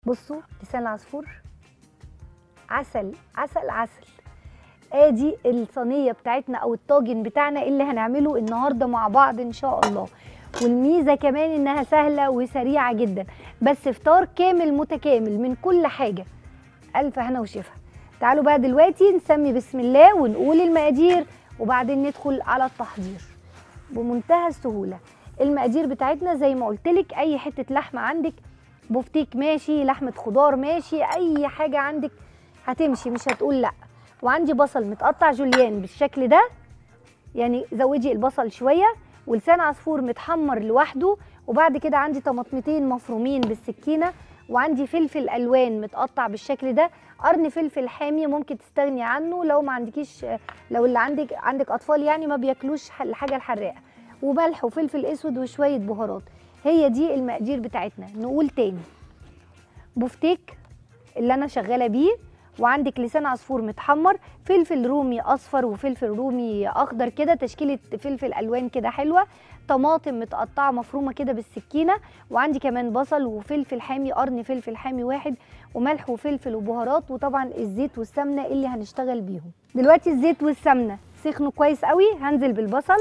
بصوا لسان العصفور عسل عسل عسل ادي الصينيه بتاعتنا او الطاجن بتاعنا اللي هنعمله النهارده مع بعض ان شاء الله والميزه كمان انها سهله وسريعه جدا بس فطار كامل متكامل من كل حاجه الف هنا وشفا تعالوا بقى دلوقتي نسمي بسم الله ونقول المقادير وبعدين ندخل على التحضير بمنتهى السهوله المقادير بتاعتنا زي ما قلت لك اي حته لحمه عندك بفتيك ماشي لحمه خضار ماشي اي حاجه عندك هتمشي مش هتقول لا وعندي بصل متقطع جوليان بالشكل ده يعني زودي البصل شويه ولسان عصفور متحمر لوحده وبعد كده عندي طماطمتين مفرومين بالسكينه وعندي فلفل الوان متقطع بالشكل ده قرن فلفل حامي ممكن تستغني عنه لو ما عندكيش لو اللي عندك عندك اطفال يعني ما بياكلوش الحاجه الحراقه وملح وفلفل اسود وشويه بهارات هي دي المقادير بتاعتنا نقول تاني بفتيك اللي انا شغاله بيه وعندك لسان عصفور متحمر فلفل رومي اصفر وفلفل رومي اخضر كده تشكيله فلفل الوان كده حلوه طماطم متقطعه مفرومه كده بالسكينه وعندي كمان بصل وفلفل حامي قرن فلفل حامي واحد وملح وفلفل وبهارات وطبعا الزيت والسمنه اللي هنشتغل بيهم دلوقتي الزيت والسمنه سخنوا كويس قوي هنزل بالبصل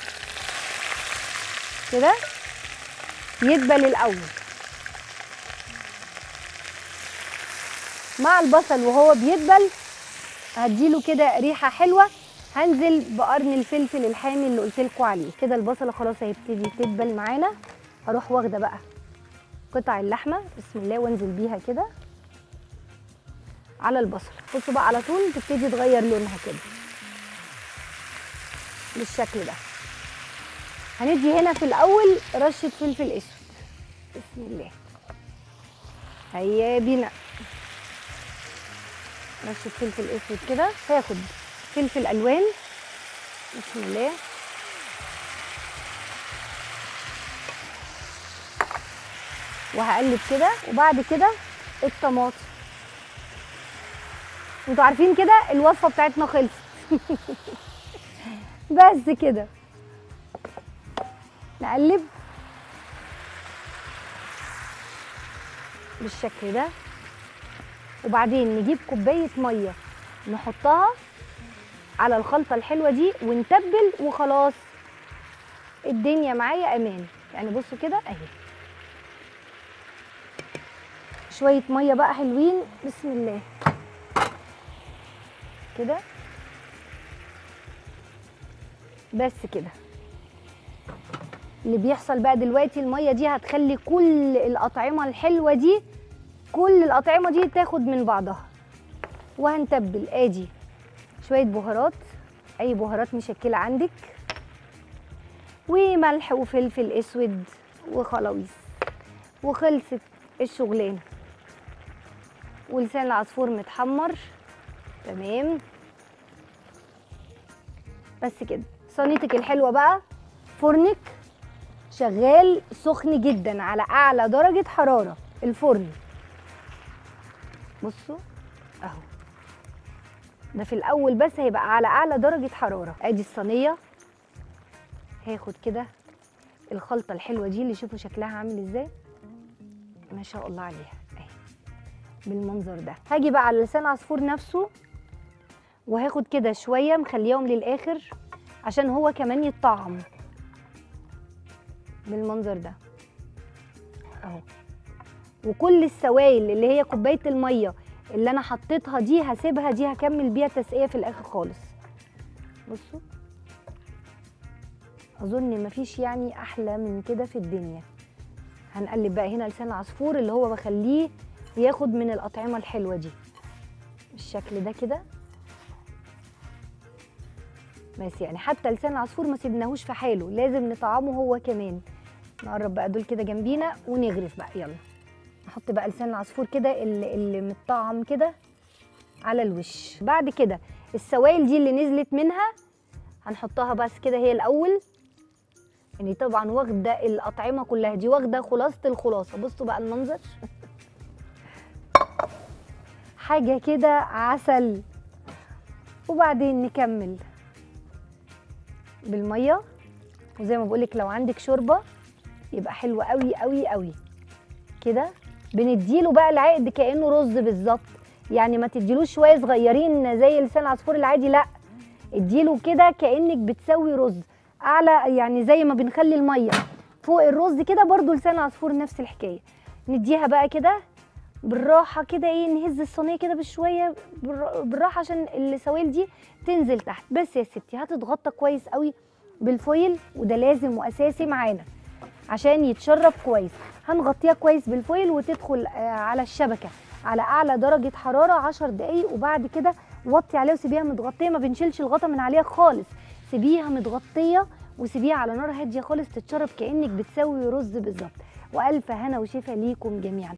كده يدبل الاول مع البصل وهو بيدبل هديله كده ريحه حلوه هنزل بقرن الفلفل الحامي اللي قلت لكم عليه كده البصله خلاص هيبتدي تدبل معانا هروح واخده بقى قطع اللحمه بسم الله وانزل بيها كده على البصل بصوا بقى على طول تبتدي تغير لونها كده بالشكل ده هندي هنا في الاول رشه فلفل اسود بسم الله هيا بينا رشه فلفل اسود كده هاخد فلفل الوان بسم الله وهقلب كده وبعد كده الطماطم انتوا عارفين كده الوصفه بتاعتنا خلصت بس كده نقلب بالشكل ده وبعدين نجيب كوبايه ميه نحطها على الخلطه الحلوه دي ونتبل وخلاص الدنيا معايا امان يعني بصوا كده اهي شويه ميه بقى حلوين بسم الله كده بس كده اللي بيحصل بقى دلوقتي الميه دي هتخلي كل الاطعمه الحلوه دي كل الاطعمه دي تاخد من بعضها وهنتبل ادي شويه بهارات اي بهارات مشكله عندك وملح وفلفل اسود وخلاويص وخلصت الشغلانه ولسان العصفور متحمر تمام بس كده صينيتك الحلوه بقى فرنك شغال سخن جدا على اعلى درجه حراره الفرن بصوا اهو ده في الاول بس هيبقى على اعلى درجه حراره ادي الصينيه هاخد كده الخلطه الحلوه دي اللي شوفوا شكلها عامل ازاي ما شاء الله عليها اهي بالمنظر ده هاجي بقى على لسان عصفور نفسه وهاخد كده شويه مخليهم للاخر عشان هو كمان يتطعم بالمنظر ده اهو وكل السوائل اللي هي كوبايه الميه اللي انا حطيتها دي هسيبها دي هكمل بيها تسقيه في الاخر خالص بصوا اظن مفيش يعني احلى من كده في الدنيا هنقلب بقى هنا لسان العصفور اللي هو بخليه ياخد من الاطعمه الحلوه دي بالشكل ده كده بس يعني حتى لسان العصفور ما سيبناهوش في حاله لازم نطعمه هو كمان نقرب بقى دول كده جنبينا ونغرف بقى يلا نحط بقى لسان العصفور كده اللي, اللي متطعم كده على الوش بعد كده السوائل دي اللي نزلت منها هنحطها بس كده هي الاول يعني طبعا واخده الاطعمه كلها دي واخده خلاصه الخلاصه بصوا بقى المنظر حاجه كده عسل وبعدين نكمل بالميه وزي ما بقولك لو عندك شوربه يبقى حلوه قوي قوي قوي كده بنديله بقى العقد كانه رز بالظبط يعني ما تديلوش شويه صغيرين زي لسان العصفور العادي لا اديله كده كانك بتسوي رز اعلى يعني زي ما بنخلي الميه فوق الرز كده برضو لسان العصفور نفس الحكايه نديها بقى كده بالراحه كده ايه نهز الصينيه كده بشويه بالر- بالراحه عشان السوائل دي تنزل تحت بس يا ستي هتتغطى كويس قوي بالفويل وده لازم واساسي معانا عشان يتشرب كويس هنغطيها كويس بالفويل وتدخل آه، على الشبكه على اعلى درجه حراره 10 دقايق وبعد كده وطي عليها وسيبيها متغطيه ما بنشيلش الغطا من عليها خالص سيبيها متغطيه وسيبيها على نار هاديه خالص تتشرب كانك بتسوي رز بالظبط والف هنا وشفا ليكم جميعا